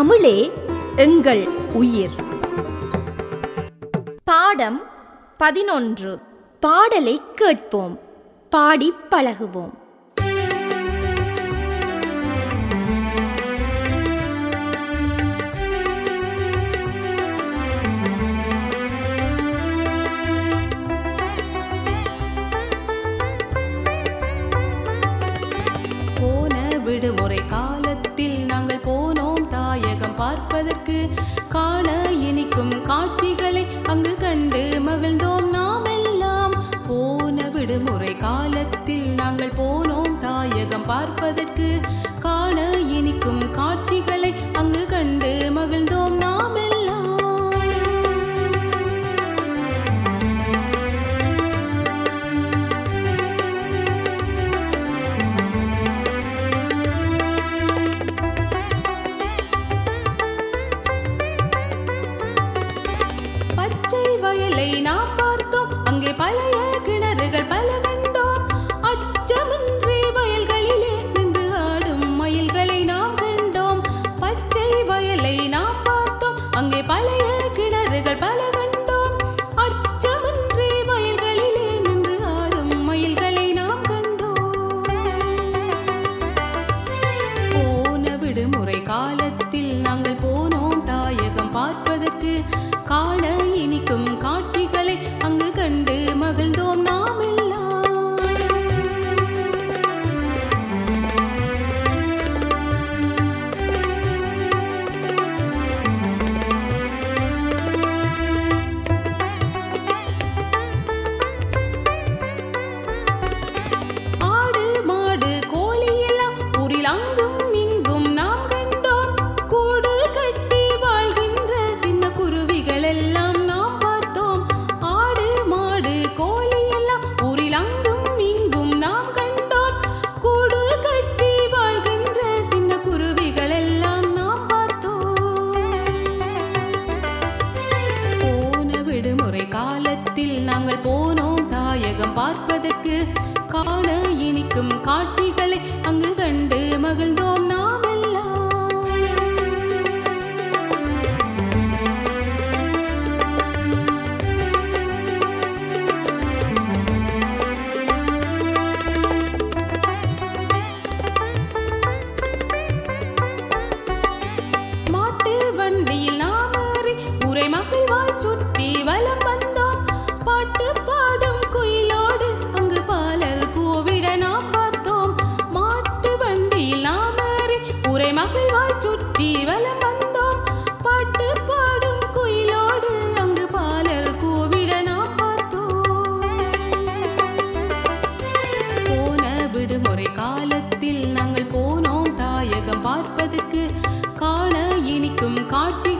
தமிழே எங்கள் உயிர் பாடம் பதினொன்று பாடலை கேட்போம் பாடிப் பழகுவோம் போன விடுமுறை காலத்தில் நாங்கள் போனோம் தாயகம் பார்ப்பதற்கு காண இனிக்கும் காட்சிகளை அங்கு கண்டு மகிழ்ந்தோம் நாம் எல்லாம் போன விடுமுறை காலத்தில் நாங்கள் போனோம் தாயகம் பார்ப்பதற்கு காண இனிக்கும் காட்சிகளை அங்கு கண்டு மகிழ்ந்தோம் நாம் எல்லாம் பச்சை வயலை நாம் பார்த்தோம் அங்கே பழைய கிணறுகள் பல கண்டோம் அச்சமின்றி வயல்களிலே நின்று ஆடும் மயில்களை நாம் கண்டோம் பச்சை வயலை நாம் பார்த்தோம் அங்கே பழைய கிணறுகள் பல கண்டோம் அச்சமின்றி வயல்களிலே நின்று ஆடும் மயில்களை நாம் கண்டோம் போன விடுமுறை காலத்தில் நாங்கள் போனோம் தாயகம் பார்ப்பதற்கு காண இனிக்கும் காட்சிகளை அங்கு கண்டு மகிழ்ந்தோம் நாம் எல்லாம் ஆடு மாடு கோழி எல்லாம் ஊரில் அங்கும் இங்கும் நாம் கண்டோம் கூடு கட்டி வாழ்கின்ற சின்ன குருவிகள் எல்லாம் நாம் பார்த்தோம் ஆடு மாடு கோழி எல்லாம் ஊரில் அங்கும் இங்கும் நாம் கண்டோம் கூடு கட்டி வாழ்கின்ற சின்ன குருவிகள் எல்லாம் நாம் பார்த்தோம் போன விடுமுறை காலத்தில் நாங்கள் போனோம் தாயகம் பார்ப்பதற்கு காண இனிக்கும் காட்சிகளை அங்கு கண்டு மகிழ்ந்தோம் நாம் எல்லாம் மாட்டு வண்டியில் நாம் ஏறி உரை மகிழ்வாய் சுற்றி வலம் வந்தோம் பாட்டு பாடும் குயிலோடு அங்கு பாலர் கூவிட நாம் பார்த்தோம் மாட்டு வண்டியில் நாம் ஏறி உரை மகிழ்வாய் சுற்றி வலம் வந்தோம் பாட்டு பாடும் குயிலோடு அங்கு பாலர் கூவிட நாம் பார்த்தோம் போன விடுமுறை காலத்தில் நாங்கள் போனோம் தாயகம் பார்ப்பதற்கு காண இனிக்கும் காட்சி